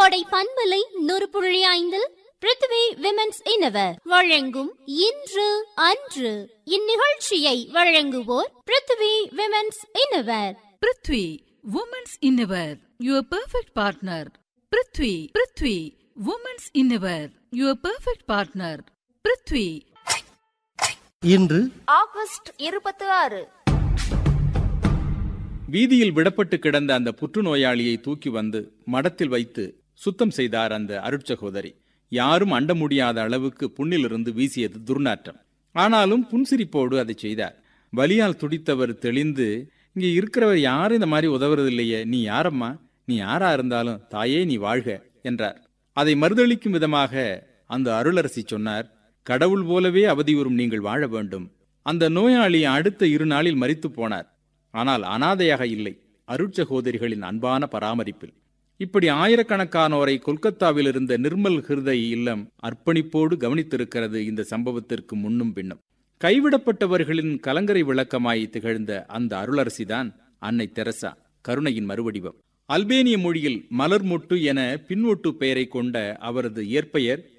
கோடை பண்பலை நூறு புள்ளி ஐந்தில் பிருத்வி விமென்ஸ் இனவர் வழங்கும் இன்று அன்று இந்நிகழ்ச்சியை வழங்குவோர் Prithvi women's innerwear Prithvi women's innerwear your perfect partner Prithvi Prithvi women's innerwear your perfect partner Prithvi இன்று ஆகஸ்ட் இருபத்தி ஆறு வீதியில் விடப்பட்டு கிடந்த அந்த புற்றுநோயாளியை தூக்கி வந்து மடத்தில் வைத்து சுத்தம் செய்தார் அந்த அருட்சகோதரி யாரும் அண்ட முடியாத அளவுக்கு புண்ணிலிருந்து வீசியது துர்நாற்றம் ஆனாலும் புன்சிரிப்போடு அதை செய்தார் வலியால் துடித்தவர் தெளிந்து இங்கே இருக்கிறவர் யாரும் இந்த மாதிரி உதவுறது இல்லையே நீ யாரம்மா நீ யாரா இருந்தாலும் தாயே நீ வாழ்க என்றார் அதை மறுதளிக்கும் விதமாக அந்த அருளரசி சொன்னார் கடவுள் போலவே அவதியுறும் நீங்கள் வாழ வேண்டும் அந்த நோயாளி அடுத்த இரு நாளில் மரித்து போனார் ஆனால் அனாதையாக இல்லை அருட்சகோதரிகளின் அன்பான பராமரிப்பில் இப்படி ஆயிரக்கணக்கானோரை கொல்கத்தாவில் இருந்த நிர்மல் ஹிருதய் இல்லம் அர்ப்பணிப்போடு கவனித்திருக்கிறது இந்த சம்பவத்திற்கு முன்னும் பின்னும் கைவிடப்பட்டவர்களின் கலங்கரை விளக்கமாய் திகழ்ந்த அந்த அருளரசிதான் அன்னை தெரசா கருணையின் மறுவடிவம் அல்பேனிய மொழியில் மலர் மொட்டு என பின்னொட்டு பெயரை கொண்ட அவரது இயற்பெயர்